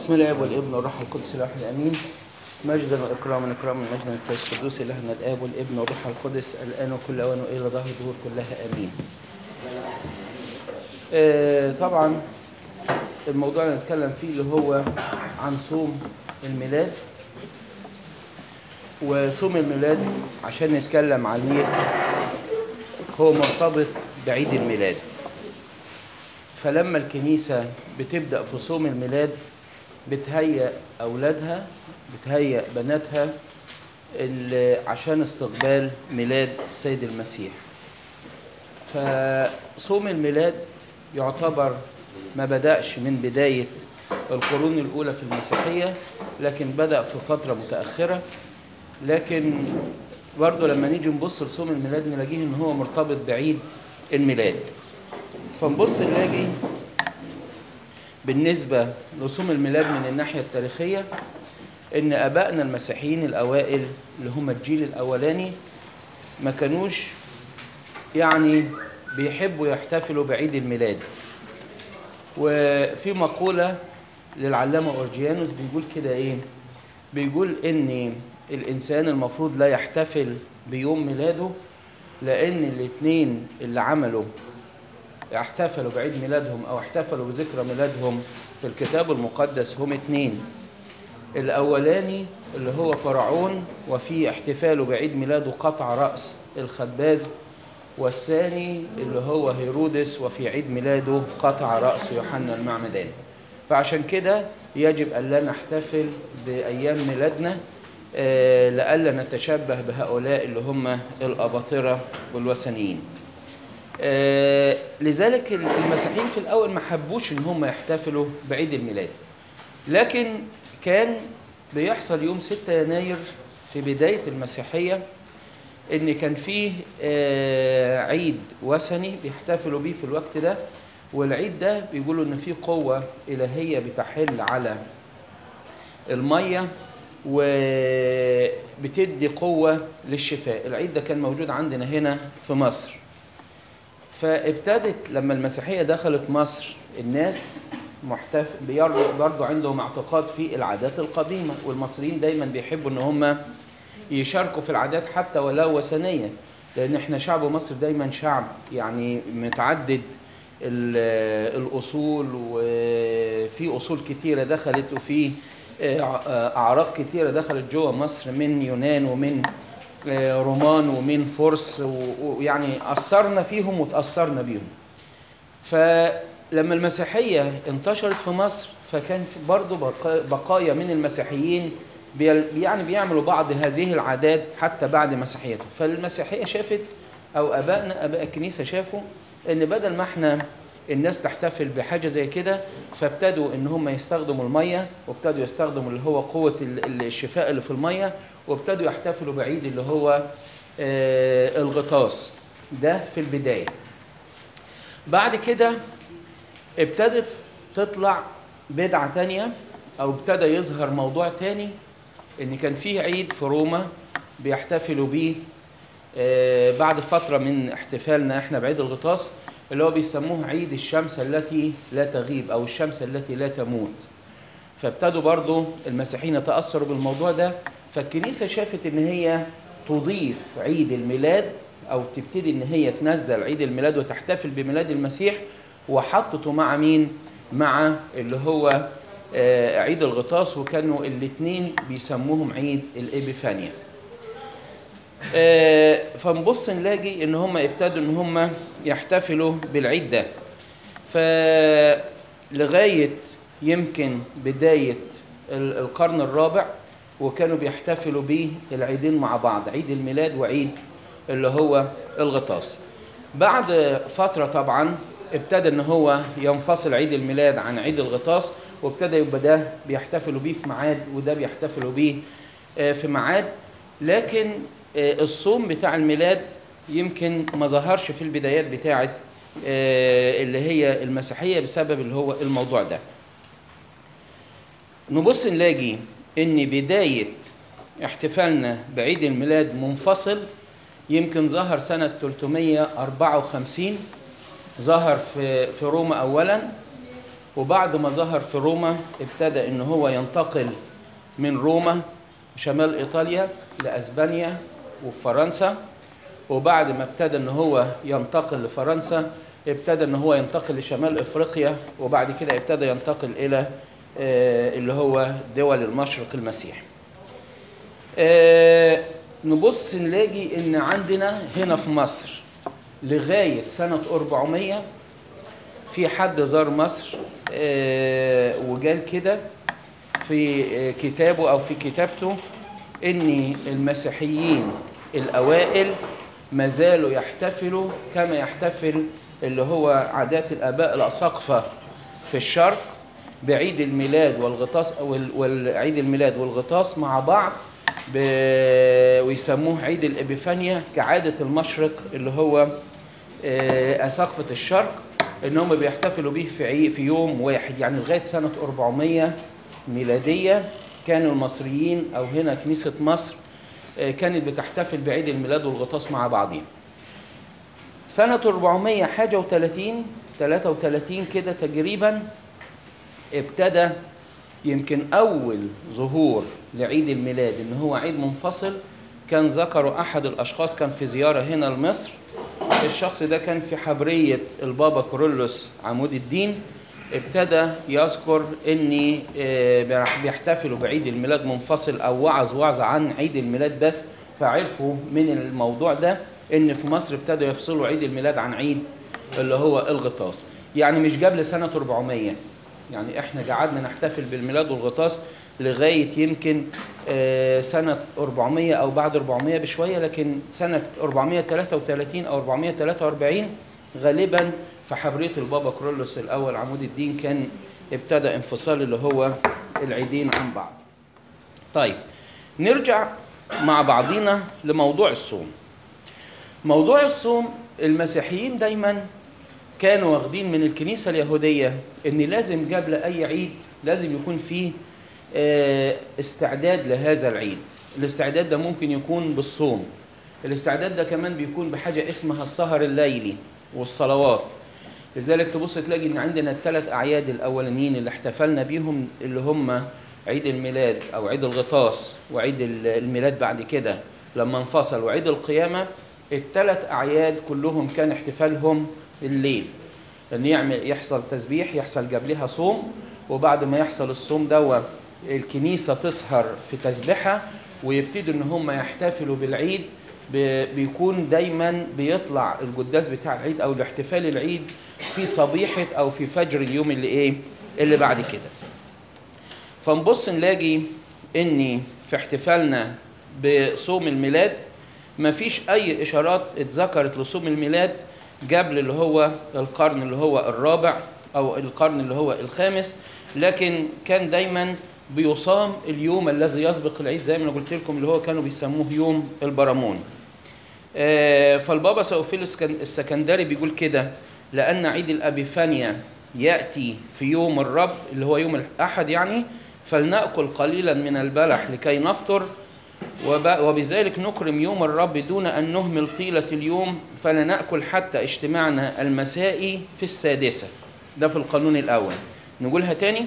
بسم الله والابن والروح القدس الواحد امين مجدا واكراما اكراما مجدا السيد القدوس الهنا الاب والابن والروح القدس الان وكل اوان والى ظهر الدهور كلها امين. آه طبعا الموضوع اللي نتكلم فيه اللي هو عن صوم الميلاد وصوم الميلاد عشان نتكلم عليه هو مرتبط بعيد الميلاد فلما الكنيسة بتبدأ في صوم الميلاد بتهيأ أولادها بتهيأ بناتها ال- عشان استقبال ميلاد السيد المسيح فصوم الميلاد يعتبر ما بدأش من بداية القرون الأولى في المسيحية لكن بدأ في فترة متأخرة لكن برضه لما نيجي نبص لصوم الميلاد نلاقيه ان هو مرتبط بعيد الميلاد فنبص نلاقي بالنسبة لصوم الميلاد من الناحية التاريخية ان ابائنا المسيحيين الاوائل اللي هم الجيل الاولاني ما كانوش يعني بيحبوا يحتفلوا بعيد الميلاد وفي مقولة للعلامة أورجيانوس بيقول كده إيه بيقول إن الإنسان المفروض لا يحتفل بيوم ميلاده لأن الاتنين اللي عملوا احتفلوا بعيد ميلادهم أو احتفلوا بذكرى ميلادهم في الكتاب المقدس هم اتنين الأولاني اللي هو فرعون وفي احتفاله بعيد ميلاده قطع رأس الخباز والثاني اللي هو هيرودس وفي عيد ميلاده قطع رأس يوحنا المعمدان فعشان كده يجب أن لا نحتفل بأيام ميلادنا آه، لئلا نتشبه بهؤلاء اللي هم الأباطرة والوثنيين آه، لذلك المسيحيين في الأول ما حبوش إن هم يحتفلوا بعيد الميلاد لكن كان بيحصل يوم 6 يناير في بداية المسيحية ان كان فيه آه، عيد وثني بيحتفلوا بيه في الوقت ده والعيد ده بيقولوا ان فيه قوة إلهية بتحل على المية وبتدي قوة للشفاء العيد ده كان موجود عندنا هنا في مصر فابتدت لما المسيحية دخلت مصر الناس محتف بيرضوا برضو عندهم اعتقاد في العادات القديمة والمصريين دايما بيحبوا ان هم يشاركوا في العادات حتى ولو وثنية لان احنا شعب مصر دايما شعب يعني متعدد ال- الاصول وفي اصول كتيرة دخلت وفي آه، اعراق كتيرة دخلت جوه مصر من يونان ومن آه، رومان ومن فرس و- ويعني اثرنا فيهم وتاثرنا بيهم فلما المسيحية انتشرت في مصر فكان في برضه بقا- بقايا من المسيحيين بي- يعني بيعملوا بعض هذه العادات حتى بعد مسيحيتهم فالمسيحية شافت أو أبائنا أباء الكنيسة شافوا إن بدل ما إحنا الناس تحتفل بحاجة زي كده فابتدوا إن هم يستخدموا المية وابتدوا يستخدموا اللي هو قوة ال- ال- الشفاء اللي في المية وابتدوا يحتفلوا بعيد اللي هو آه، الغطاس ده في البداية بعد كده ابتدت تطلع بدعة تانية أو ابتدى يظهر موضوع تاني إن كان فيه عيد في روما بيحتفلوا بيه آه، بعد فترة من احتفالنا احنا بعيد الغطاس اللي هو بيسموه عيد الشمس التي لا تغيب أو الشمس التي لا تموت فابتدوا برضو المسيحيين يتأثروا بالموضوع ده فالكنيسة شافت إن هي تضيف عيد الميلاد أو تبتدي إن هي تنزل عيد الميلاد وتحتفل بميلاد المسيح وحطته مع مين؟ مع اللي هو آه، عيد الغطاس وكانوا الاتنين بيسموهم عيد الإبيفانيا. آه، فنبص نلاقي إن هم ابتدوا إن هم يحتفلوا بالعيد ده. فلغاية يمكن بداية ال- القرن الرابع وكانوا بيحتفلوا بيه العيدين مع بعض عيد الميلاد وعيد اللي هو الغطاس بعد فترة طبعا ابتدى ان هو ينفصل عيد الميلاد عن عيد الغطاس وابتدى يبقى ده بيحتفلوا بيه في ميعاد وده بيحتفلوا بيه آه، في ميعاد لكن آه، الصوم بتاع الميلاد يمكن ما ظهرش في البدايات بتاعه آه، اللي هي المسيحية بسبب اللي هو الموضوع ده نبص نلاقي ان بداية احتفالنا بعيد الميلاد منفصل يمكن ظهر سنة 354 ظهر في في روما أولا وبعد ما ظهر في روما ابتدى ان هو ينتقل من روما شمال ايطاليا لاسبانيا وفرنسا وبعد ما ابتدى ان هو ينتقل لفرنسا ابتدى ان هو ينتقل لشمال افريقيا وبعد كده ابتدى ينتقل الى آه، اللي هو دول المشرق المسيحي آه، نبص نلاقي ان عندنا هنا في مصر لغايه سنه 400 في حد زار مصر آه، وقال كده في آه، كتابه او في كتابته ان المسيحيين الاوائل ما زالوا يحتفلوا كما يحتفل اللي هو عادات الاباء الاساقفه في الشرق بعيد الميلاد والغطاس وال- والعيد الميلاد والغطاس مع بعض ب... ويسموه عيد الابيفانيا كعاده المشرق اللي هو آه، اساقفه الشرق ان هم بيحتفلوا به في عي- في يوم واحد يعني لغايه سنه 400 ميلاديه كانوا المصريين او هنا كنيسه مصر آه، كانت بتحتفل بعيد الميلاد والغطاس مع بعضهم سنة 400 حاجة و30 33 كده تقريبا ابتدى يمكن أول ظهور لعيد الميلاد إن هو عيد منفصل كان ذكره أحد الأشخاص كان في زيارة هنا لمصر الشخص ده كان في حبرية البابا كورولوس عمود الدين ابتدى يذكر ان آه، بيحتفلوا بعيد الميلاد منفصل او وعظ وعظ عن عيد الميلاد بس فعرفوا من الموضوع ده ان في مصر ابتدوا يفصلوا عيد الميلاد عن عيد اللي هو الغطاس يعني مش قبل سنة 400 يعني احنا قعدنا نحتفل بالميلاد والغطاس لغاية يمكن آه، سنة 400 أو بعد 400 بشوية لكن سنة 433 أو 443 غالبا في حبرية البابا كرولوس الأول عمود الدين كان ابتدى انفصال اللي هو العيدين عن بعض طيب نرجع مع بعضينا لموضوع الصوم موضوع الصوم المسيحيين دايما كانوا واخدين من الكنيسة اليهودية ان لازم قبل اي عيد لازم يكون فيه آه، استعداد لهذا العيد الاستعداد ده ممكن يكون بالصوم الاستعداد ده كمان بيكون بحاجة اسمها السهر الليلي والصلوات لذلك تبص تلاقي ان عندنا الثلاث اعياد الاولانيين اللي احتفلنا بيهم اللي هم عيد الميلاد او عيد الغطاس وعيد ال- الميلاد بعد كده لما انفصل وعيد القيامه الثلاث اعياد كلهم كان احتفالهم الليل ان يعمل يحصل تسبيح يحصل قبلها صوم وبعد ما يحصل الصوم دوت الكنيسه تسهر في تسبيحها ويبتدوا ان هم يحتفلوا بالعيد ب- بيكون دايما بيطلع القداس بتاع العيد او الاحتفال العيد في صبيحه او في فجر اليوم اللي ايه اللي بعد كده فنبص نلاقي ان في احتفالنا بصوم الميلاد مفيش اي اشارات اتذكرت لصوم الميلاد قبل اللي هو القرن اللي هو الرابع او القرن اللي هو الخامس لكن كان دايما بيصام اليوم الذي يسبق العيد زي ما انا قلت لكم اللي هو كانوا بيسموه يوم البرامون آه، فالبابا سوفيلوس كان- السكندري بيقول كده لأن عيد الأبيفانيا يأتي في يوم الرب اللي هو يوم الأحد يعني فلنأكل قليلا من البلح لكي نفطر وب- وبذلك نكرم يوم الرب دون أن نهمل طيلة اليوم فلا نأكل حتى اجتماعنا المسائي في السادسة ده في القانون الأول نقولها تاني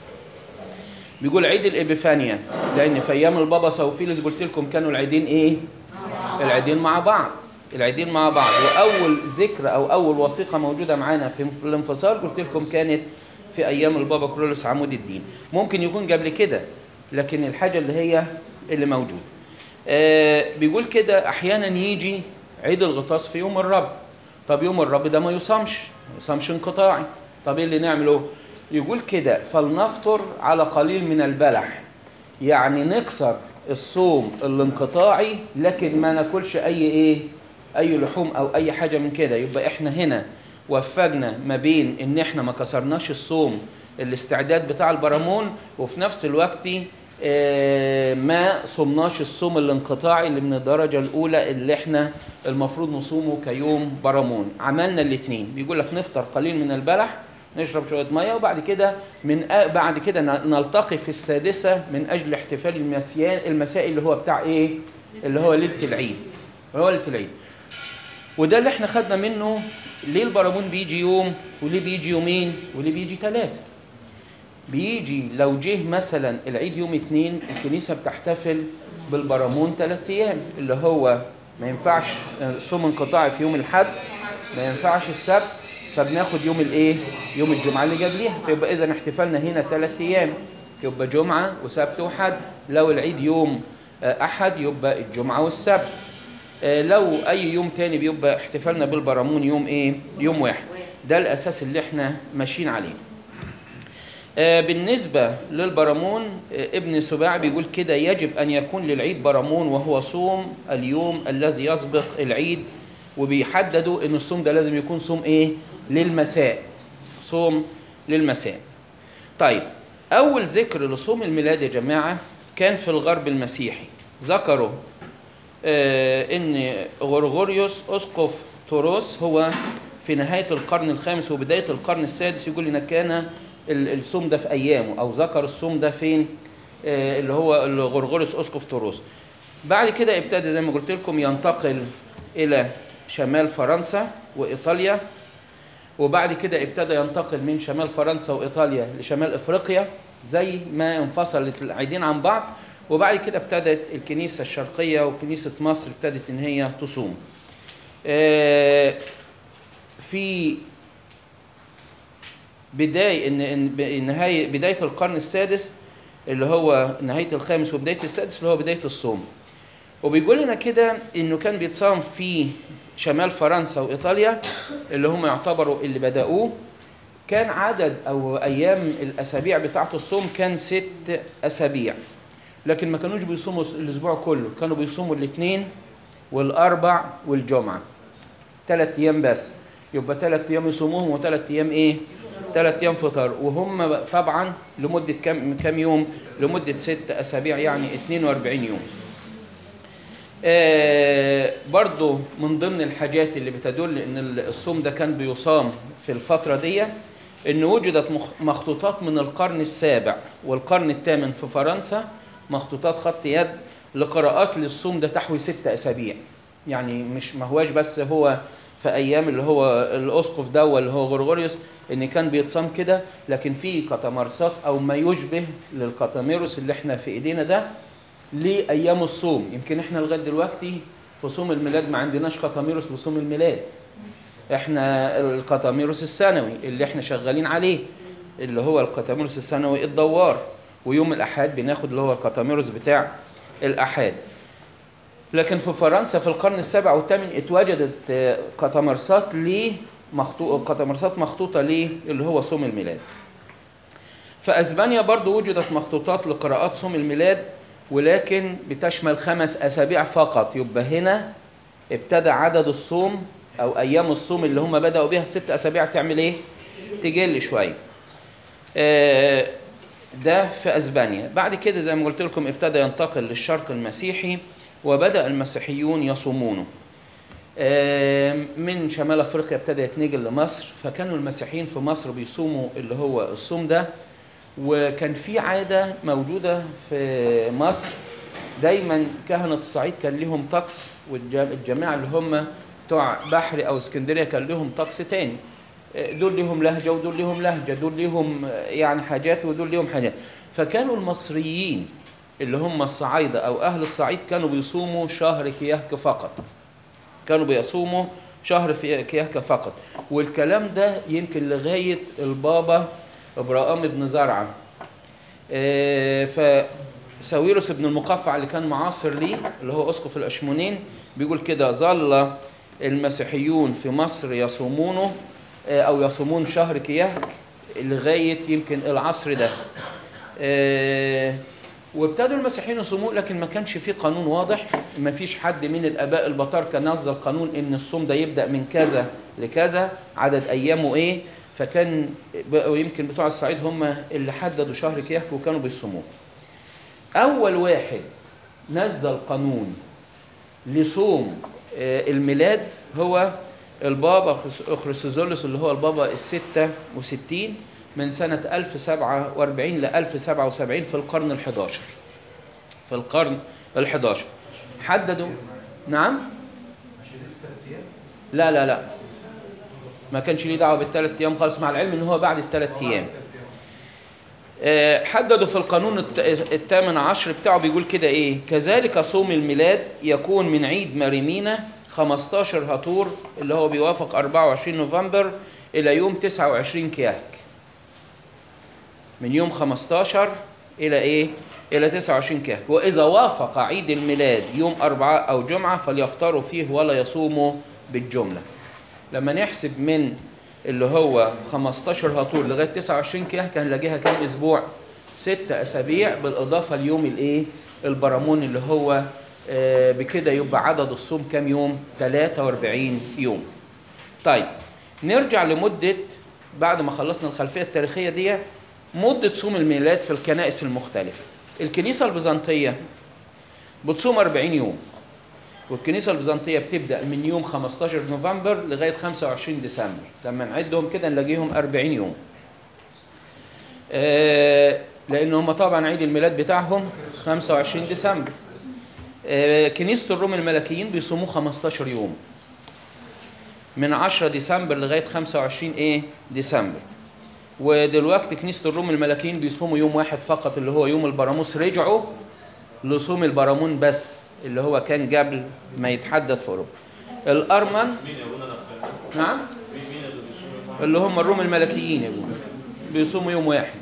بيقول عيد الإبيفانيا لأن في أيام البابا سوفيلوس قلت لكم كانوا العيدين إيه؟ العيدين مع بعض العيدين مع بعض واول ذكر او اول وثيقه موجوده معانا في في الانفصال قلت لكم كانت في ايام البابا كرولوس عمود الدين ممكن يكون قبل كده لكن الحاجه اللي هي اللي موجوده آه بيقول كده احيانا يجي عيد الغطاس في يوم الرب طب يوم الرب ده ما يصامش ما يصامش انقطاعي طب ايه اللي نعمله يقول كده فلنفطر على قليل من البلح يعني نكسر الصوم الانقطاعي لكن ما ناكلش اي ايه اي لحوم او اي حاجه من كده يبقى احنا هنا وفقنا ما بين ان احنا ما كسرناش الصوم الاستعداد بتاع البرامون وفي نفس الوقت آه، ما صمناش الصوم الانقطاعي اللي من الدرجه الاولى اللي احنا المفروض نصومه كيوم برامون عملنا الاثنين بيقول لك نفطر قليل من البلح نشرب شويه ميه وبعد كده من آ- بعد كده ن- نلتقي في السادسه من اجل احتفال المسيان المسائي اللي هو بتاع ايه؟ اللي هو ليله العيد اللي هو ليله العيد وده اللي احنا خدنا منه ليه البرامون بيجي يوم وليه بيجي يومين وليه بيجي ثلاثه بيجي لو جه مثلا العيد يوم اتنين الكنيسة بتحتفل بالبرامون ثلاث أيام اللي هو ما ينفعش صوم انقطاعي في يوم الحد ما ينفعش السبت فبناخد يوم الايه؟ يوم الجمعة اللي قبليها فيبقى إذا احتفالنا هنا ثلاث أيام يبقى جمعة وسبت وحد لو العيد يوم آه، أحد يبقى الجمعة والسبت آه، لو أي يوم تاني بيبقى احتفالنا بالبرامون يوم إيه؟ يوم واحد ده الأساس اللي احنا ماشيين عليه آه، بالنسبة للبرامون آه، ابن سباع بيقول كده يجب أن يكون للعيد برامون وهو صوم اليوم الذي يسبق العيد وبيحددوا أن الصوم ده لازم يكون صوم إيه؟ للمساء صوم للمساء طيب أول ذكر لصوم الميلاد يا جماعة كان في الغرب المسيحي ذكروا آه، ان غرغوريوس اسقف توروس هو في نهايه القرن الخامس وبدايه القرن السادس يقول ان كان ال- الصوم ده في ايامه او ذكر الصوم ده فين آه، اللي هو غرغوريوس اسقف توروس بعد كده ابتدى زي ما قلت لكم ينتقل الى شمال فرنسا وايطاليا وبعد كده ابتدى ينتقل من شمال فرنسا وايطاليا لشمال افريقيا زي ما انفصلت العيدين عن بعض وبعد كده ابتدت الكنيسه الشرقيه وكنيسه مصر ابتدت ان هي تصوم. آه، في بدايه ان إن ب- نهايه بدايه القرن السادس اللي هو نهايه الخامس وبدايه السادس اللي هو بدايه الصوم. وبيقول لنا كده انه كان بيتصام في شمال فرنسا وايطاليا اللي هم يعتبروا اللي بداوه كان عدد او ايام الاسابيع بتاعه الصوم كان ست اسابيع لكن ما كانوش بيصوموا الاسبوع كله كانوا بيصوموا الاثنين والاربع والجمعه ثلاث ايام بس يبقى ثلاث ايام يصوموهم وثلاث ايام ايه ثلاث ايام فطار وهم طبعا لمده كام كام يوم لمده ست اسابيع يعني 42 يوم آه، برضو من ضمن الحاجات اللي بتدل ان الصوم ده كان بيصام في الفترة دي ان وجدت مخ- مخطوطات من القرن السابع والقرن الثامن في فرنسا مخطوطات خط يد لقراءات للصوم ده تحوي ست اسابيع يعني مش ما هواش بس هو في ايام اللي هو الاسقف ده اللي هو غرغوريوس ان كان بيتصام كده لكن في كتمارسات او ما يشبه للكتاميروس اللي احنا في ايدينا ده لايام الصوم يمكن احنا لغايه دلوقتي في صوم الميلاد ما عندناش كتاميروس لصوم الميلاد احنا الكتاميروس السنوي اللي احنا شغالين عليه اللي هو الكتاميروس السنوي الدوار ويوم الاحاد بناخد اللي هو الكتاميروس بتاع الاحاد لكن في فرنسا في القرن السابع والثامن اتوجدت آه، كتمارسات ل كتمارسات مخطوطه ليه اللي هو صوم الميلاد في اسبانيا برضو وجدت مخطوطات لقراءات صوم الميلاد ولكن بتشمل خمس اسابيع فقط يبقى هنا ابتدى عدد الصوم او ايام الصوم اللي هم بداوا بيها الست اسابيع تعمل ايه تقل شويه آه، ده في اسبانيا بعد كده زي ما قلت لكم ابتدى ينتقل للشرق المسيحي وبدا المسيحيون يصومونه آه، من شمال افريقيا ابتدى يتنقل لمصر فكانوا المسيحيين في مصر بيصوموا اللي هو الصوم ده وكان في عاده موجوده في مصر دايما كهنه الصعيد كان لهم طقس والجماعه اللي هم بتوع بحري او اسكندريه كان لهم طقس تاني دول ليهم لهجه ودول ليهم لهجه دول ليهم يعني حاجات ودول ليهم حاجات فكانوا المصريين اللي هم الصعايده او اهل الصعيد كانوا بيصوموا شهر كيهك فقط كانوا بيصوموا شهر في كيهك فقط والكلام ده يمكن لغايه البابا ابراهام بن زرعه آه، فساويرس بن المقفع اللي كان معاصر ليه اللي هو اسقف الاشمونين بيقول كده ظل المسيحيون في مصر يصومونه آه، او يصومون شهر كيهك لغايه يمكن العصر ده آه، وابتدوا المسيحيين يصومون لكن ما كانش في قانون واضح ما فيش حد من الاباء البطاركه نزل قانون ان الصوم ده يبدا من كذا لكذا عدد ايامه ايه فكان بقوا يمكن بتوع الصعيد هم اللي حددوا شهر كيهك وكانوا بيصوموه اول واحد نزل قانون لصوم آه، الميلاد هو البابا اخرسوزولوس اللي هو البابا الستة وستين من سنة 1047 ل 1077 في القرن ال 11 في القرن ال 11 حددوا نعم لا لا لا ما كانش ليه دعوه بالثلاث ايام خالص مع العلم ان هو بعد الثلاث ايام آه، حددوا في القانون الت- الثامن عشر بتاعه بيقول كده ايه كذلك صوم الميلاد يكون من عيد مريمينا 15 هطور اللي هو بيوافق 24 نوفمبر الى يوم 29 كياك من يوم 15 الى ايه الى 29 كياك واذا وافق عيد الميلاد يوم اربعاء او جمعه فليفطروا فيه ولا يصوموا بالجمله لما نحسب من اللي هو 15 هطول لغايه 29 كياك هنلاقيها كام اسبوع ستة اسابيع بالاضافه ليوم الايه البرامون اللي هو آه، بكده يبقى عدد الصوم كام يوم 43 يوم طيب نرجع لمده بعد ما خلصنا الخلفيه التاريخيه دي مده صوم الميلاد في الكنائس المختلفه الكنيسه البيزنطيه بتصوم 40 يوم والكنيسه البيزنطيه بتبدا من يوم 15 نوفمبر لغايه 25 ديسمبر لما نعدهم كده نلاقيهم 40 يوم آه، لان هم طبعا عيد الميلاد بتاعهم 25 ديسمبر آه، كنيسه الروم الملكيين بيصوموا 15 يوم من 10 ديسمبر لغايه 25 ايه ديسمبر ودلوقتي كنيسه الروم الملكيين بيصوموا يوم واحد فقط اللي هو يوم البراموس رجعوا لصوم البرامون بس اللي هو كان قبل ما يتحدد في اوروبا الارمن مين يا ابونا ده؟ نعم مين مين اللي بيصوم اللي هم الروم الملكيين يا جماعة. بيصوموا يوم واحد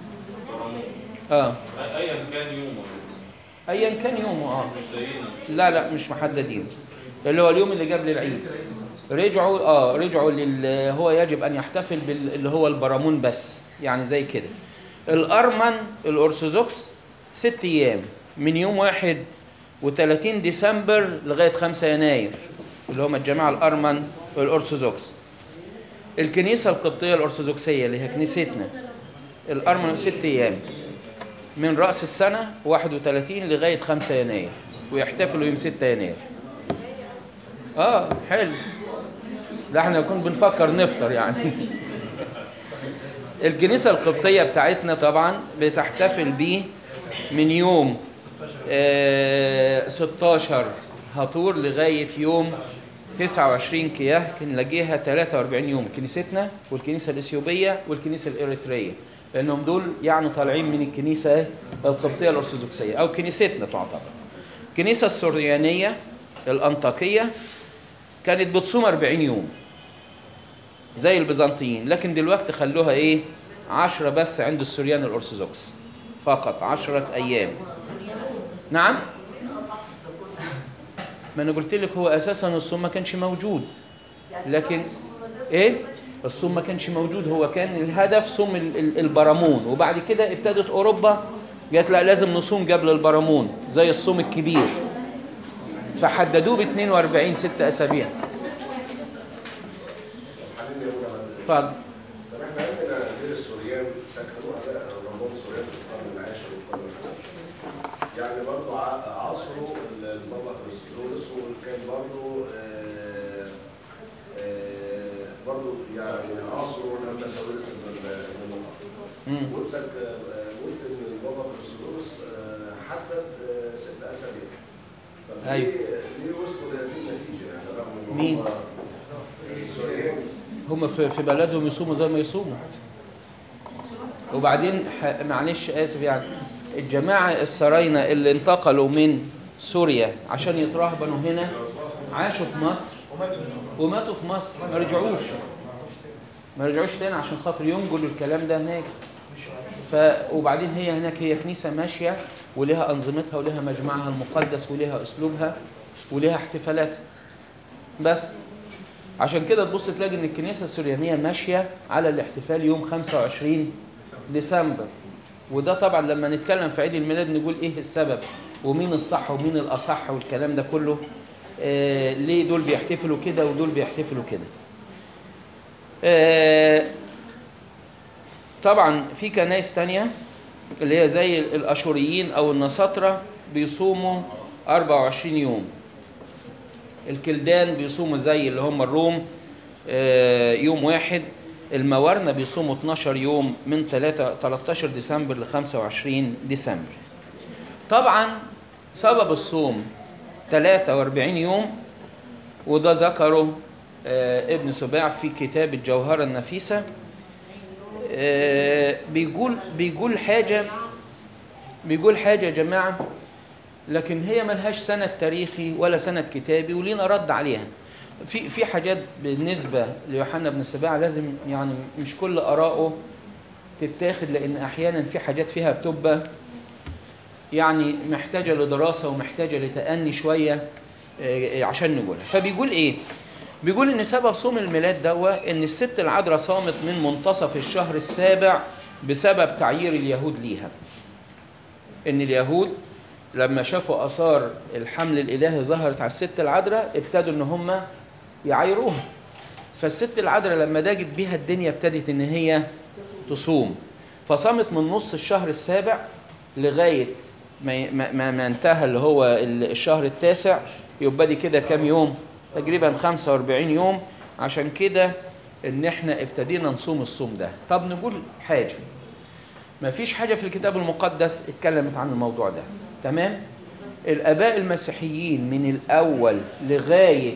اه ايا كان يومه ايا كان يومه اه مش لاقيين لا لا مش محددين اللي هو اليوم اللي قبل العيد رجعوا اه رجعوا لل هو يجب ان يحتفل بال اللي هو البرامون بس يعني زي كده الارمن الارثوذكس ست ايام من يوم واحد و30 ديسمبر لغايه 5 يناير اللي هم الجماعه الارمن الارثوذكس الكنيسه القبطيه الارثوذكسيه اللي هي كنيستنا الارمن ست ايام من راس السنه 31 لغايه 5 يناير ويحتفلوا يوم 6 يناير اه حلو ده احنا كنا بنفكر نفطر يعني الكنيسة القبطية بتاعتنا طبعا بتحتفل بيه من يوم آه 16 هطور لغاية يوم 29 كياه نلاقيها 43 يوم كنيستنا والكنيسة الإثيوبية والكنيسة الإريترية لأنهم دول يعني طالعين من الكنيسة القبطية الأرثوذكسية أو كنيستنا تعتبر الكنيسة السوريانية الأنطاكية كانت بتصوم 40 يوم زي البيزنطيين لكن دلوقتي خلوها ايه عشرة بس عند السوريان الأرثوذكس فقط عشرة أيام نعم ما أنا قلت لك هو أساسا الصوم ما كانش موجود لكن إيه الصوم ما كانش موجود هو كان الهدف صوم ال- ال- البرامون وبعد كده ابتدت أوروبا قالت لا لازم نصوم قبل البرامون زي الصوم الكبير فحددوه ب 42 ستة أسابيع حاليا يا ابونا بدر. اتفضل طب احنا عندنا غير السوريان سكنوا على رمضان السوريان في القرن العاشر والقرن الحادي يعني برضه ع- عصروا البابا كريستوس وكان برضه آه، آه، برضه يعني عصروا لما ساويرس بن مم. قلت قلت ان البابا كريستوس آه، حدد آه، ست اسابيع طب أيوة. ليه ليه وصلوا لهذه النتيجه يعني رغم ان مين؟ هم السوريان هم في في بلدهم يصوموا زي ما يصوموا وبعدين ح- معلش اسف يعني الجماعه السراينه اللي انتقلوا من سوريا عشان يترهبنوا هنا عاشوا في مصر وماتوا في مصر ما رجعوش ما رجعوش تاني عشان خاطر ينقلوا الكلام ده هناك ف وبعدين هي هناك هي كنيسه ماشيه ولها انظمتها ولها مجمعها المقدس ولها اسلوبها ولها احتفالاتها بس عشان كده تبص تلاقي ان الكنيسه السريانيه ماشيه على الاحتفال يوم 25 ديسمبر وده طبعا لما نتكلم في عيد الميلاد نقول ايه السبب ومين الصح ومين الاصح والكلام ده كله آه ليه دول بيحتفلوا كده ودول بيحتفلوا كده آه طبعا في كنايس تانية اللي هي زي الاشوريين او النصارى بيصوموا 24 يوم الكلدان بيصوموا زي اللي هم الروم آه، يوم واحد الموارنة بيصوموا 12 يوم من 3 13 ديسمبر ل 25 ديسمبر طبعا سبب الصوم 43 يوم وده ذكره آه، ابن سباع في كتاب الجوهرة النفيسة آه، بيقول بيقول حاجة بيقول حاجة يا جماعة لكن هي ملهاش سند تاريخي ولا سند كتابي ولينا رد عليها في في حاجات بالنسبة ليوحنا بن سباع لازم يعني مش كل آرائه تتاخد لأن أحيانا في حاجات فيها بتبقى يعني محتاجة لدراسة ومحتاجة لتأني شوية آه، عشان نقولها فبيقول إيه؟ بيقول إن سبب صوم الميلاد دوا إن الست العذراء صامت من منتصف الشهر السابع بسبب تعيير اليهود ليها إن اليهود لما شافوا آثار الحمل الإلهي ظهرت على الست العذراء ابتدوا إن هم يعايروها فالست العذراء لما داجت بيها الدنيا ابتدت إن هي تصوم فصامت من نص الشهر السابع لغاية ما, ما, ما, ما انتهى اللي هو ال- الشهر التاسع يبقى دي كده كام يوم تقريبا 45 يوم عشان كده ان احنا ابتدينا نصوم الصوم ده طب نقول حاجة ما فيش حاجة في الكتاب المقدس اتكلمت عن الموضوع ده تمام الآباء المسيحيين من الأول لغاية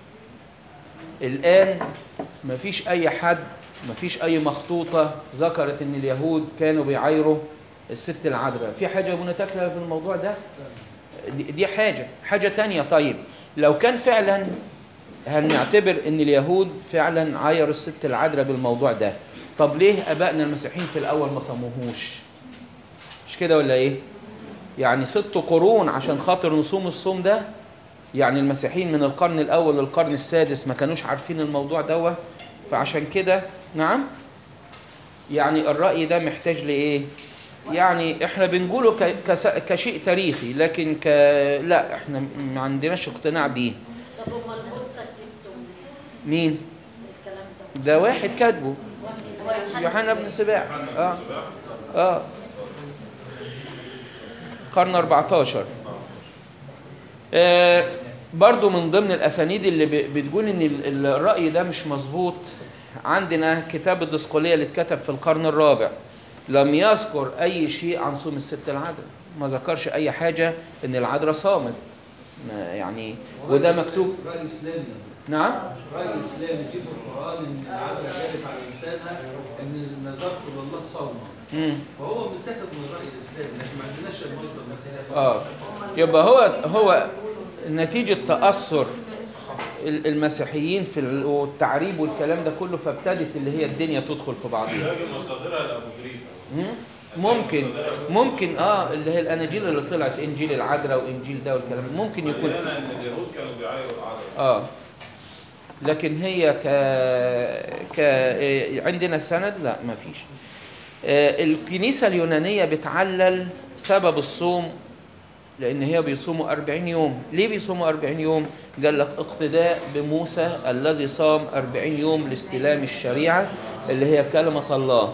الآن ما فيش أي حد ما فيش أي مخطوطة ذكرت إن اليهود كانوا بيعايروا الست العذراء في حاجة منتكلة في الموضوع ده دي- دي حاجة حاجة تانية طيب لو كان فعلا هنعتبر ان اليهود فعلا عايروا الست العذراء بالموضوع ده طب ليه ابائنا المسيحيين في الاول ما صاموهوش مش كده ولا ايه يعني ست قرون عشان خاطر نصوم الصوم ده يعني المسيحيين من القرن الاول للقرن السادس ما كانوش عارفين الموضوع دوت فعشان كده نعم يعني الرأي ده محتاج لإيه؟ يعني احنا بنقوله ك- كس- كشيء تاريخي لكن ك لا احنا ما عندناش اقتناع بيه طب هما القدس كتبتم مين؟ الكلام ده ده واحد كاتبه هو يوحنا بن سباع يوحنا اه بن سباع. اه قرن 14 آه برضو من ضمن الاسانيد اللي ب- بتقول ان ال- ال- الراي ده مش مظبوط عندنا كتاب الدسقليه اللي اتكتب في القرن الرابع لم يذكر اي شيء عن صوم الست العذراء ما ذكرش اي حاجه ان العذراء صامت ما يعني وده مكتوب رأي إسلامي نعم رأي إسلامي في القرآن إن العبد غالب على الإنسان إن نذرت لله صوما مم. فهو متاخد من الرأي الإسلامي لكن ما عندناش المصدر المسيحي اه يبقى هو هو نتيجة تأثر ال- المسيحيين في ال- والتعريب والكلام ده كله فابتدت اللي هي الدنيا تدخل في بعضها يجب مصادرها الابوكريفه مم؟ ممكن ممكن اه اللي هي الاناجيل اللي طلعت انجيل العذراء وانجيل ده والكلام ده، ممكن يكون مليانه ان اليهود كانوا بيعايروا العرب اه لكن هي ك ك إيه، عندنا سند لا ما فيش آه، الكنيسة اليونانية بتعلل سبب الصوم لأن هي بيصوموا 40 يوم ليه بيصوموا 40 يوم؟ قال لك اقتداء بموسى الذي صام 40 يوم لاستلام الشريعة اللي هي كلمة الله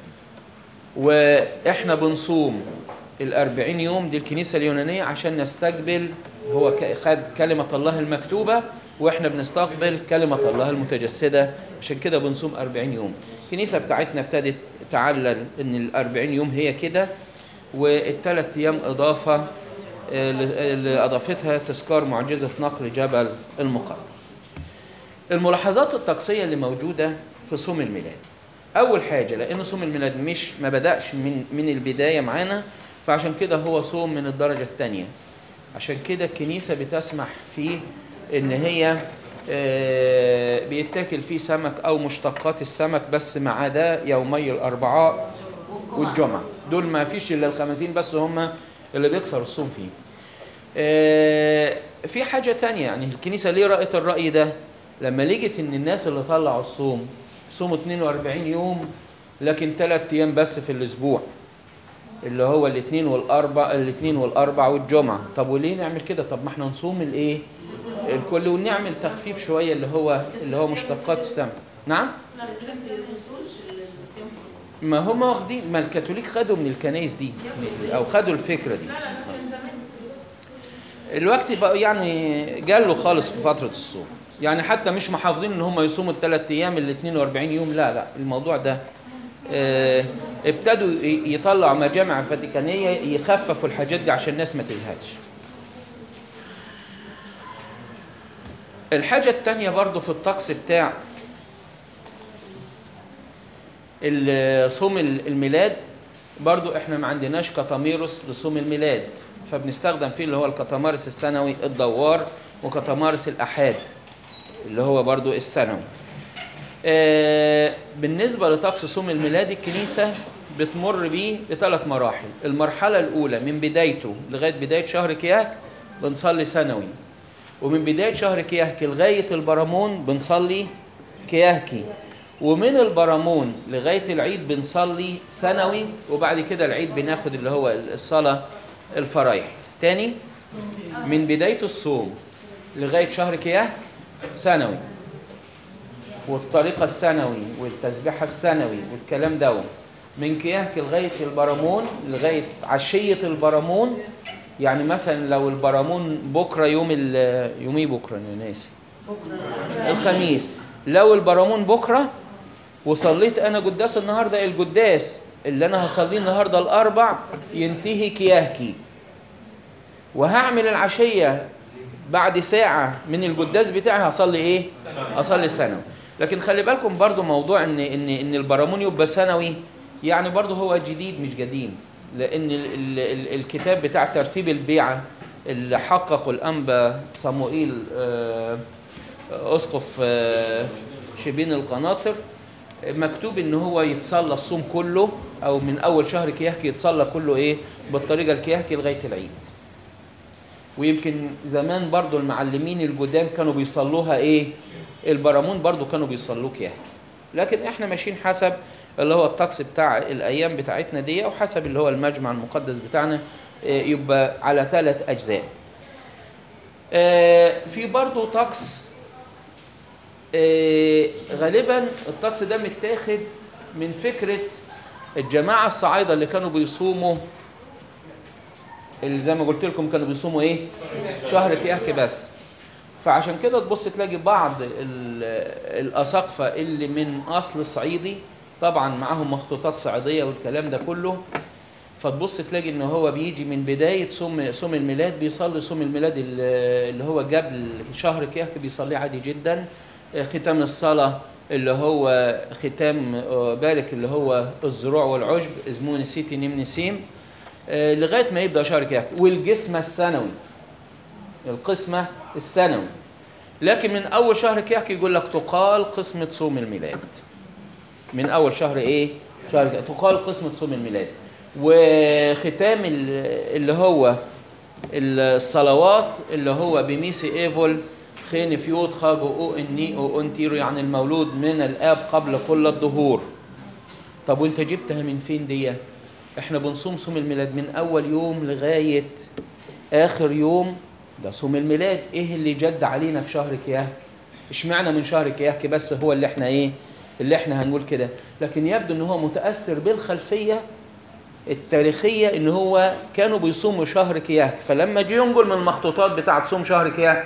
واحنا بنصوم الأربعين يوم دي الكنيسة اليونانية عشان نستقبل هو ك- خد كلمة الله المكتوبة واحنا بنستقبل كلمة الله المتجسدة عشان كده بنصوم أربعين يوم الكنيسة بتاعتنا ابتدت تعلل ان الأربعين يوم هي كده والثلاث أيام إضافة آه، اللي أضافتها تذكار معجزة نقل جبل المقدس الملاحظات الطقسية اللي موجودة في صوم الميلاد أول حاجة لأن صوم الميلاد مش ما بدأش من من البداية معانا فعشان كده هو صوم من الدرجة الثانية عشان كده الكنيسة بتسمح فيه إن هي آه، بيتاكل فيه سمك أو مشتقات السمك بس ما عدا يومي الأربعاء والجمعة دول ما فيش إلا الخمسين بس هم اللي بيكسر الصوم فيه آه، في حاجة تانية يعني الكنيسة ليه رأت الرأي ده لما لقيت ان الناس اللي طلعوا الصوم صوموا 42 يوم لكن ثلاث ايام بس في الاسبوع اللي هو الاثنين والاربع الاثنين والاربع والجمعه طب وليه نعمل كده طب ما احنا نصوم الايه الكل ونعمل تخفيف شويه اللي هو اللي هو مشتقات السمك نعم لا الكلام ما بيوصلش للصيام ما هم واخدين ما الكاثوليك خدوا من الكنايس دي او خدوا الفكره دي الوقت بقى يعني جاله خالص في فترة الصوم يعني حتى مش محافظين ان هم يصوموا الثلاث ايام ال 42 يوم لا لا الموضوع ده آه، ابتدوا ي- يطلعوا مجامع فاتيكانية يخففوا الحاجات دي عشان الناس ما تزهقش الحاجة التانية برضو في الطقس بتاع ال- صوم ال- الميلاد برضو احنا ما عندناش كتاميروس لصوم الميلاد فبنستخدم فيه اللي هو الكتامارس السنوي الدوار وكتامارس الأحاد اللي هو برضو السنوي آه، بالنسبة لطقس صوم الميلاد الكنيسة بتمر بيه بثلاث مراحل المرحلة الأولى من بدايته لغاية بداية شهر كياك بنصلي سنوي ومن بداية شهر كياهكي لغاية البرامون بنصلي كياهكي ومن البرامون لغاية العيد بنصلي سنوي وبعد كده العيد بناخد اللي هو الصلاة الفرايح تاني من بداية الصوم لغاية شهر كياه سنوي والطريقة السنوي والتسبيحة السنوي والكلام ده من كياهك لغاية البرامون لغاية عشية البرامون يعني مثلا لو البرامون بكرة يوم ال يوم ايه بكرة انا ناسي الخميس لو البرامون بكرة وصليت انا قداس النهارده القداس اللي انا هصليه النهارده الاربع ينتهي كياهكي وهعمل العشيه بعد ساعه من القداس بتاعي هصلي ايه هصلي سنوي لكن خلي بالكم برضو موضوع ان ان ان البرامون يبقى سنوي يعني برضو هو جديد مش قديم لان ال ال ال الكتاب بتاع ترتيب البيعه اللي حققه الانبا صموئيل آه، اسقف آه، شبين القناطر مكتوب ان هو يتصلى الصوم كله او من اول شهر كيهكي يتصلى كله ايه بالطريقه الكيهكي لغايه العيد ويمكن زمان برضو المعلمين القدام كانوا بيصلوها ايه البرامون برضو كانوا بيصلوه كيهكي لكن احنا ماشيين حسب اللي هو الطقس بتاع الايام بتاعتنا دي وحسب اللي هو المجمع المقدس بتاعنا آه، يبقى على ثلاث اجزاء آه، في برضو طقس آه، غالبا الطقس ده متاخد من فكره الجماعه الصعايده اللي كانوا بيصوموا اللي زي ما قلت لكم كانوا بيصوموا ايه شهر كيهك بس فعشان كده تبص تلاقي بعض ال- الاساقفه اللي من اصل صعيدي طبعا معاهم مخطوطات صعيديه والكلام ده كله فتبص تلاقي ان هو بيجي من بدايه صوم صوم الميلاد بيصلي صوم الميلاد ال- اللي هو قبل شهر كيهك بيصليه عادي جدا ختام الصلاه اللي هو ختام آه، بارك اللي هو الزروع والعشب اسمه نسيتي نم نسيم آه، لغايه ما يبدا شهر كيهك والجسمه السنوي القسمه السنوي لكن من اول شهر كيهك يقول لك تقال قسمه صوم الميلاد من اول شهر ايه شهر كيهك. تقال قسمه صوم الميلاد وختام ال- اللي هو الصلوات اللي هو بميسي ايفول خين فيوت خاجو او اني او انتيرو يعني المولود من الاب قبل كل الدهور طب وانت جبتها من فين دي احنا بنصوم صوم الميلاد من اول يوم لغايه اخر يوم ده صوم الميلاد ايه اللي جد علينا في شهر كياك اشمعنى من شهر كياك بس هو اللي احنا ايه اللي احنا هنقول كده لكن يبدو ان هو متاثر بالخلفيه التاريخيه ان هو كانوا بيصوموا شهر كياك فلما جه ينقل من المخطوطات بتاعه صوم شهر كياك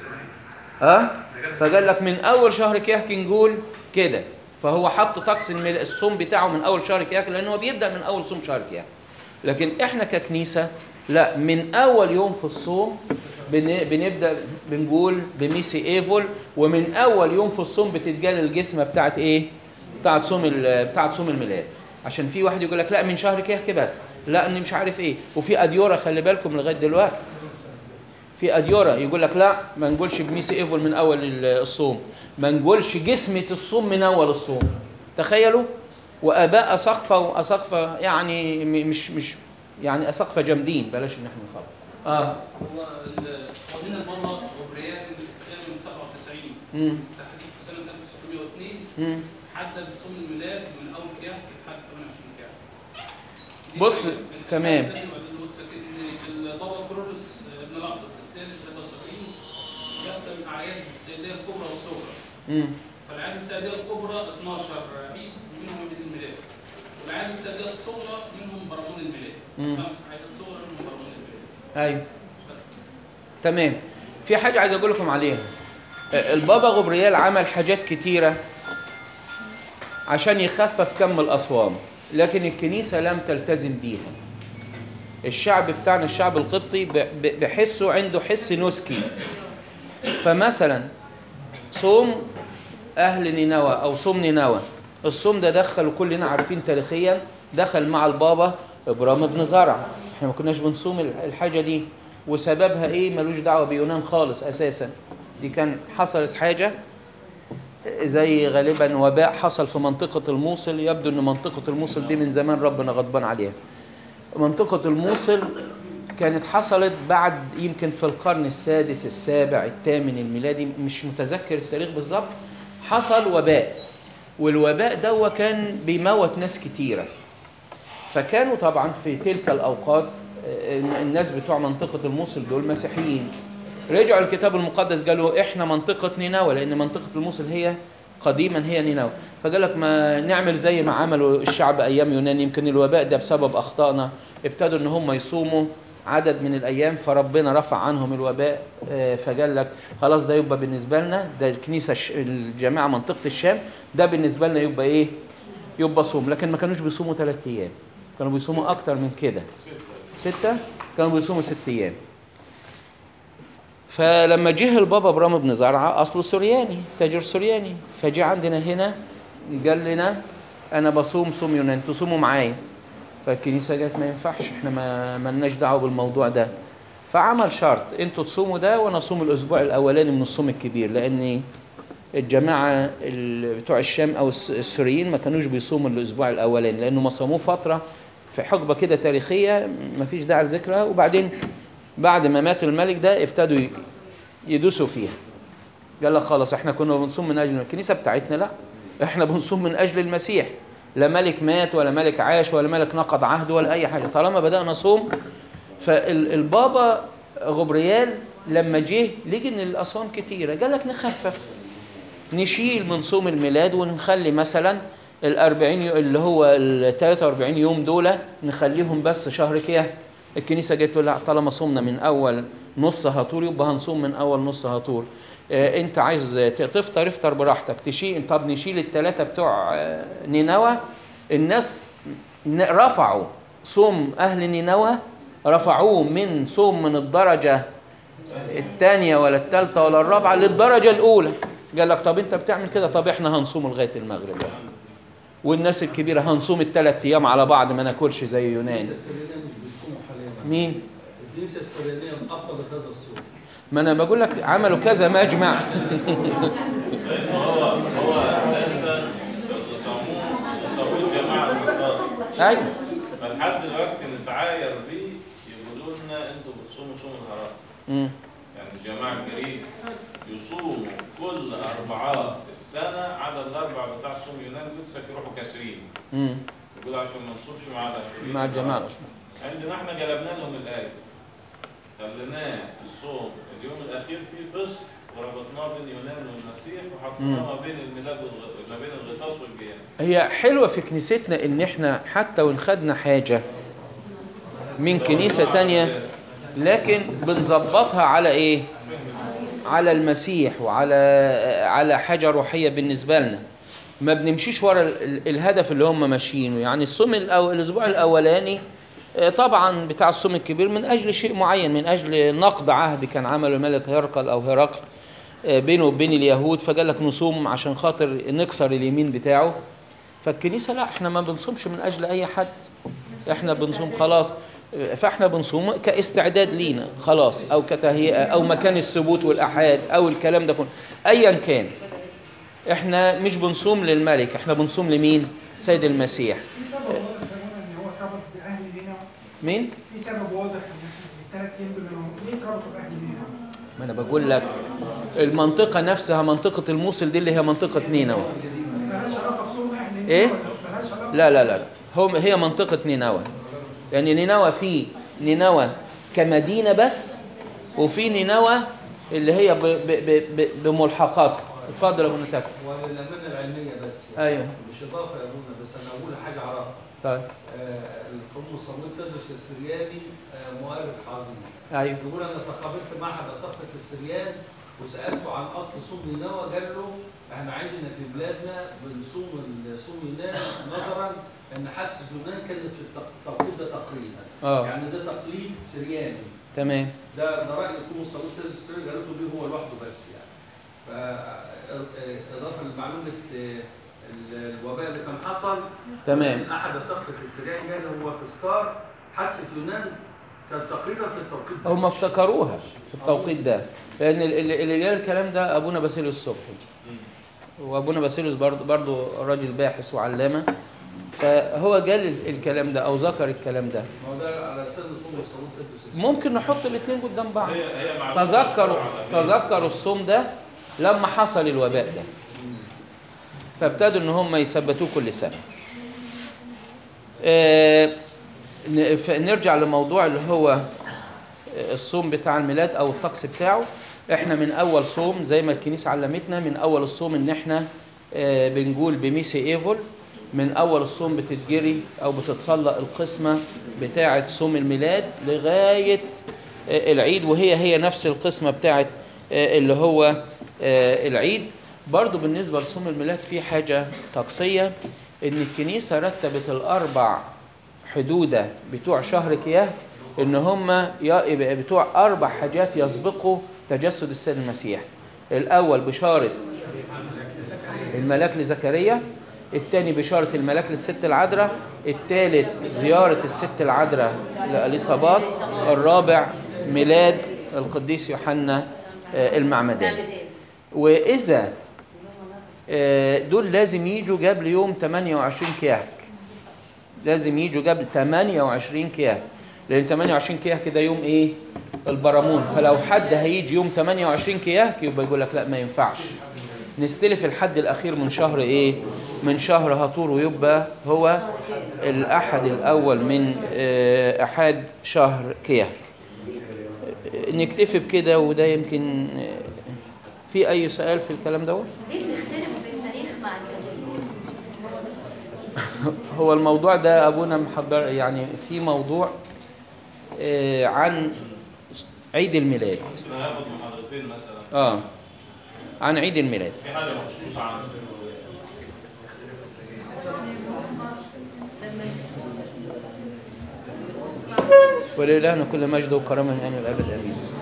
ها فقال لك من اول شهر كياك نقول كده فهو حط طقس الميل- الصوم بتاعه من اول شهر كياك لان هو بيبدا من اول صوم شهر كياك لكن احنا ككنيسه لا من اول يوم في الصوم بن- بنبدا بنقول بميسي ايفول ومن اول يوم في الصوم بتتجال الجسمه بتاعت ايه بتاعت صوم ال- بتاعت صوم الميلاد عشان في واحد يقول لك لا من شهر كياك بس لا اني مش عارف ايه وفي اديوره خلي بالكم لغايه دلوقتي في اديوره يقول لك لا ما نقولش بميسي ايفول من اول ال- الصوم ما نقولش جسمه الصوم من اول الصوم تخيلوا واباء اساقفه واساقفه يعني م- مش مش يعني اساقفه جامدين بلاش ان احنا نخاف اه هو ال- قانون المرة غبريات اللي بتتكلم من 97 امم تحديد في سنة 1602 امم حدد صوم الميلاد من أول كياك لحد 28 كياك. دي بص، حاجة. تمام. الحاجة التانية بعد بص إن البابا كرولوس ابن الأقدم الثاني 73 قسم أعياد السيدية الكبرى والصغرى. امم فالأعياد السيدية الكبرى 12 عيد منهم عيد الميلاد. والأعياد السيدية الصغرى منهم برامون الميلاد. مم. خمس أعياد صغرى منهم برامون الميلاد. ايوه تمام في حاجه عايز اقول لكم عليها آه، البابا غبريال عمل حاجات كتيره عشان يخفف كم الاصوام لكن الكنيسه لم تلتزم بيها الشعب بتاعنا الشعب القبطي ب- ب- بحسه عنده حس نسكي فمثلا صوم اهل نينوى او صوم نينوى الصوم ده دخل وكلنا عارفين تاريخيا دخل مع البابا ابرام بن زرع احنا ما كناش بنصوم الحاجه دي وسببها ايه ملوش دعوه بيونان خالص اساسا دي كان حصلت حاجه زي غالبا وباء حصل في منطقة الموصل يبدو أن منطقة الموصل دي من زمان ربنا غضبان عليها منطقة الموصل كانت حصلت بعد يمكن في القرن السادس السابع الثامن الميلادي مش متذكر التاريخ بالظبط حصل وباء والوباء ده كان بيموت ناس كتيرة فكانوا طبعا في تلك الأوقات آه، الناس بتوع منطقة الموصل دول مسيحيين رجعوا الكتاب المقدس قالوا احنا منطقة نينوى لأن منطقة الموصل هي قديما هي نينوى فقال لك ما نعمل زي ما عملوا الشعب أيام يونان يمكن الوباء ده بسبب أخطائنا ابتدوا إن هم يصوموا عدد من الأيام فربنا رفع عنهم الوباء آه، فقال لك خلاص ده يبقى بالنسبة لنا ده الكنيسة الش- الجامعة منطقة الشام ده بالنسبة لنا يبقى إيه؟ يبقى صوم لكن ما كانوش بيصوموا ثلاث أيام كانوا بيصوموا أكتر من كده ستة كانوا بيصوموا ست أيام فلما جه البابا ابرام بن زرعه اصله سورياني تاجر سورياني فجه عندنا هنا قال لنا انا بصوم صوم يونان تصوموا معايا فالكنيسه قالت ما ينفعش احنا ما ملناش دعوه بالموضوع ده فعمل شرط انتوا تصوموا ده وانا اصوم الاسبوع الاولاني من الصوم الكبير لان الجماعه ال- بتوع الشام او الس- السوريين ما كانوش بيصوموا الاسبوع الاولاني لانه ما صاموه فتره في حقبه كده تاريخيه ما فيش داعي لذكرها وبعدين بعد ما مات الملك ده ابتدوا ي- يدوسوا فيها قال لك خلاص احنا كنا بنصوم من اجل الكنيسه بتاعتنا لا احنا بنصوم من اجل المسيح لا ملك مات ولا ملك عاش ولا ملك نقض عهد ولا اي حاجه طالما بدانا صوم فالبابا غبريال لما جه لقي ان الاصوام كتيره قال لك نخفف نشيل من صوم الميلاد ونخلي مثلا ال 40 يو- اللي هو ال 43 يوم دول نخليهم بس شهر كده الكنيسه جت له لا طالما صومنا من اول نص هاتور يبقى هنصوم من اول نص هاتور آه، انت عايز ت- تفطر افطر براحتك تشيل طب نشيل الثلاثه بتوع آه، نينوى الناس ن- رفعوا صوم اهل نينوى رفعوه من صوم من الدرجه الثانيه ولا الثالثه ولا الرابعه للدرجه الاولى قال لك طب انت بتعمل كده طب احنا هنصوم لغايه المغرب يعني. والناس الكبيره هنصوم الثلاث ايام على بعض ما ناكلش زي يونان الكنيسه السريانيه مش بيصوموا حاليا مين الكنيسه السريانيه مقفله هذا الصوم ما انا بقول لك عملوا كذا مجمع لان هو هو اساسا صاموه صاموه الجماعه النصارى ايوه فلحد دلوقتي نتعاير بيه يقولوا لنا انتوا بتصوموا صوم الهرم مم. يعني الجماعه الجريد يصوموا كل اربعاء السنه عدد الاربع بتاع صوم يونان بيتسك يروحوا كاسرين مم. يقولوا عشان ما نصومش مع الاشوريين مع الجماعه عندنا احنا جلبنا لهم الايه خليناه الصوم اليوم الاخير فيه فصل وربطناه بين يونان والمسيح وحطيناه ما بين الميلاد والغ... ما بين الغطاس والجيان هي حلوه في كنيستنا ان احنا حتى وان خدنا حاجه من كنيسه تانية لكن بنظبطها على ايه على المسيح وعلى على حاجه روحيه بالنسبه لنا ما بنمشيش ورا ال- ال- الهدف اللي هم ماشيينه يعني الصوم الأو... الاسبوع الاولاني آه، طبعا بتاع الصوم الكبير من اجل شيء معين من اجل نقض عهد كان عمله الملك هرقل او هرقل آه، بينه وبين اليهود فقال لك نصوم عشان خاطر نكسر اليمين بتاعه فالكنيسه لا احنا ما بنصومش من اجل اي حد احنا بنصوم خلاص آه، فاحنا بنصوم كاستعداد لينا خلاص او كتهيئه او مكان الثبوت والاحاد او الكلام ده كله ايا كان احنا مش بنصوم للملك احنا بنصوم لمين سيد المسيح في سبب واضح يا منى ان هو اتربط باهل نينوى مين في سبب واضح ان الثلاث ايام دول إنهم ليه اتربطوا باهل نينوى؟ ما انا بقول لك المنطقه نفسها منطقه الموصل دي اللي هي منطقه نينوى مالهاش علاقه بصوم اهل نينوى إيه؟ ولا مالهاش علاقه لا لا لا لا هم هي منطقة نينوى يعني نينوى في نينوى كمدينة بس وفي نينوى اللي هي ب- ب- ب- ب- بملحقاتها اتفضل يا ابو نتاكا وللامانه العلميه بس يعني ايوه مش اضافه يا ابونا بس انا اقول حاجه اعرفها طيب آه، القوم صمويل تدرس السرياني آه، مؤرخ عظيم ايوه يقول انا تقابلت معهد اساقفه السريان وسالته عن اصل صوم نينوى قال له احنا عندنا في بلادنا بنصوم صوم يونان نظرا ان حادثه يونان كانت في التق- التوقيت ده تقريبا اه يعني ده تقليد سرياني تمام ده ده راي القوم الصمويل تدرس السريان قالته بيه هو لوحده بس يعني فاضافه لمعلومه آه، ال- الوباء اللي كان حصل تمام من احد اساقفه السريان قال هو تذكار حادثه يونان كان تقريبا في التوقيت ده. هم افتكروها في التوقيت ده لان ال- ال- اللي قال الكلام ده ابونا باسيليوس الصبحي وابونا باسيليوس برضه برضه راجل باحث وعلامه فهو قال ال- الكلام ده او ذكر الكلام ده ما هو ده على لسان الطول والصمود قدس السيد. ممكن نحط الاثنين قدام بعض هي هي معلومة تذكروا على مين؟ تذكروا الصوم ده لما حصل الوباء ده فابتدوا ان هم يثبتوه كل سنه آه، ن- ف- نرجع لموضوع اللي هو الصوم بتاع الميلاد او الطقس بتاعه احنا من اول صوم زي ما الكنيسه علمتنا من اول الصوم ان احنا آه، بنقول بميسي ايفول من اول الصوم بتتجري او بتتصلى القسمه بتاعه صوم الميلاد لغايه آه، العيد وهي هي نفس القسمه بتاعه آه، اللي هو آه، العيد برضو بالنسبه لصوم الميلاد في حاجه طقسيه ان الكنيسه رتبت الاربع حدوده بتوع شهر كياه ان هم يبقى بتوع اربع حاجات يسبقوا تجسد السيد المسيح الاول بشاره الملاك لزكريا الثاني بشاره الملاك للست العذراء الثالث زياره الست العذراء لاليصابات الرابع ميلاد القديس يوحنا آه، المعمدان واذا آه، دول لازم يجوا قبل يوم 28 كياك لازم يجوا قبل 28 كياك لان 28 كياك كده يوم ايه البرامون فلو حد هيجي يوم 28 كياك يبقى يقول لك لا ما ينفعش نستلف الحد الاخير من شهر ايه من شهر هطور ويبقى هو الاحد الاول من آه، احاد شهر كياك آه، نكتفي بكده وده يمكن آه، في اي سؤال في الكلام دوت ليه بنختلف في التاريخ مع الكاثوليك؟ هو الموضوع ده ابونا محضر يعني في موضوع آه، عن عيد الميلاد ممكن هاخد محاضرتين مثلا اه عن عيد الميلاد في حاجه مخصوصه عن ولله كل مجد وكرامه من الان والابد امين